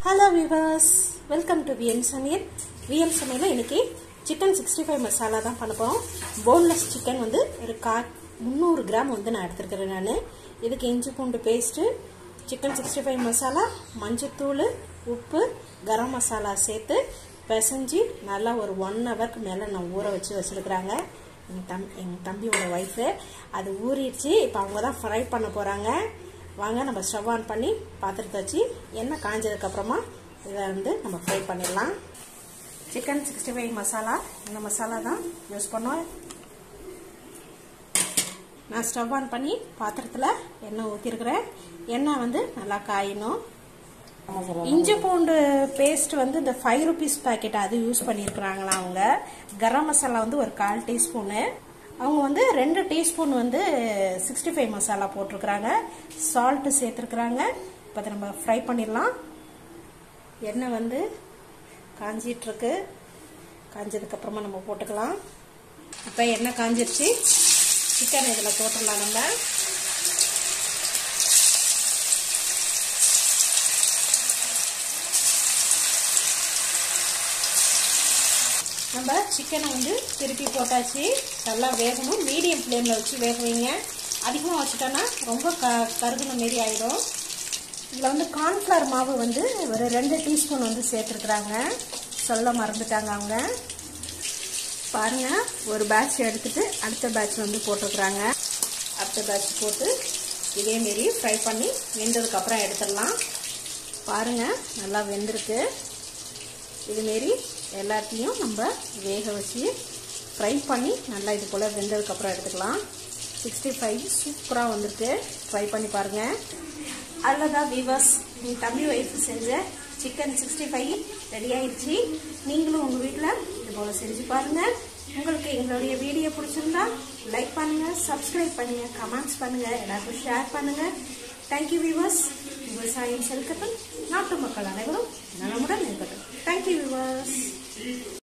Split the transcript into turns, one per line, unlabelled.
hello viewers welcome to VM Samayal VM சமையலில் இன்னைக்கு chicken sixty five masala தான் பண்ண போகிறோம் போன்லெஸ் சிக்கன் வந்து ஒரு கா முந்நூறு கிராம் வந்து நான் எடுத்துருக்கிறேன் நான் இதுக்கு இஞ்சி பூண்டு paste chicken sixty five masala மஞ்சத்தூள் உப்பு கரம் மசாலா சேர்த்து பிசைஞ்சு நல்லா ஒரு ஒன் ஹவருக்கு மேலே நான் ஊற வச்சு வச்சுருக்குறாங்க எங்கள் தம் எங்கள் தம்பியோட ஒய்ஃபு அது ஊறிடுச்சு இப்போ அவங்க தான் ஃப்ரை பண்ண போகிறாங்க வாங்க நம்ம ஸ்டவ் ஆன் பண்ணி பாத்திரத்தை வச்சு எண்ணெய் காஞ்சதுக்கப்புறமா இதை வந்து நம்ம ஃப்ரை பண்ணிடலாம் சிக்கன் சிக்ஸ்டி ஃபைவ் மசாலா இந்த மசாலா தான் யூஸ் பண்ணோம் நான் ஸ்டவ் ஆன் பண்ணி பாத்திரத்தில் எண்ணெய் ஊற்றிருக்கிறேன் எண்ணெய் வந்து நல்லா காயணும் இஞ்சி பூண்டு பேஸ்ட் வந்து இந்த ஃபைவ் ருபீஸ் பேக்கெட் அது யூஸ் பண்ணியிருக்கிறாங்களா அவங்க கரம் மசாலா வந்து ஒரு கால் டீஸ்பூனு அவங்க வந்து ரெண்டு டீஸ்பூன் வந்து சிக்ஸ்டி ஃபைவ் மசாலா போட்டிருக்கிறாங்க சால்ட்டு சேர்த்துருக்குறாங்க இப்போ அதை நம்ம ஃப்ரை பண்ணிடலாம் எண்ணெய் வந்து காஞ்சிட்ருக்கு காஞ்சதுக்கப்புறமா நம்ம போட்டுக்கலாம் இப்போ எண்ணெய் காஞ்சிருச்சு சிக்கன் இதில் போட்டுடலாம் நம்ம நம்ம சிக்கனை வந்து திருப்பி போட்டாச்சு நல்லா வேகணும் மீடியம் ஃப்ளேமில் வச்சு வேக வைங்க அதிகமாக வச்சுட்டோன்னா ரொம்ப க கருகுன மாரி ஆகிடும் இதில் வந்து கார்ன்ஃப்ளவர் மாவு வந்து ஒரு ரெண்டு டீஸ்பூன் வந்து சேர்த்துருக்குறாங்க சொல்ல மறந்துட்டாங்க அவங்க பாருங்கள் ஒரு பேட்ச் எடுத்துட்டு அடுத்த பேட்ச் வந்து போட்டிருக்குறாங்க அடுத்த பேட்ச் போட்டு இதேமாரி ஃப்ரை பண்ணி வெந்ததுக்கப்புறம் எடுத்துடலாம் பாருங்கள் நல்லா வெந்திருக்கு இதுமாரி எல்லாத்தையும் நம்ம வேக வச்சு ஃப்ரை பண்ணி நல்லா இது போல் வெந்ததுக்கப்புறம் எடுத்துக்கலாம் சிக்ஸ்டி ஃபைவ் சூப்பராக வந்திருக்கு ட்ரை பண்ணி பாருங்கள் அதில் தான் வீவர்ஸ் என் தம்பி ஒய்ஃப் செஞ்ச சிக்கன் சிக்ஸ்டி ஃபைவ் ரெடி ஆயிடுச்சு நீங்களும் உங்கள் வீட்டில் இது போல் செஞ்சு பாருங்கள் உங்களுக்கு எங்களுடைய வீடியோ பிடிச்சிருந்தா லைக் பண்ணுங்கள் சப்ஸ்கிரைப் பண்ணுங்கள் கமெண்ட்ஸ் பண்ணுங்கள் எல்லாருக்கும் ஷேர் பண்ணுங்கள் தேங்க்யூ வியூவர்ஸ் விவசாயம் செலுக்கட்டும் நாட்டு மக்கள் அனைவரும் நலமுடன் இருக்கட்டும் தேங்க்யூ வியூவர்ஸ்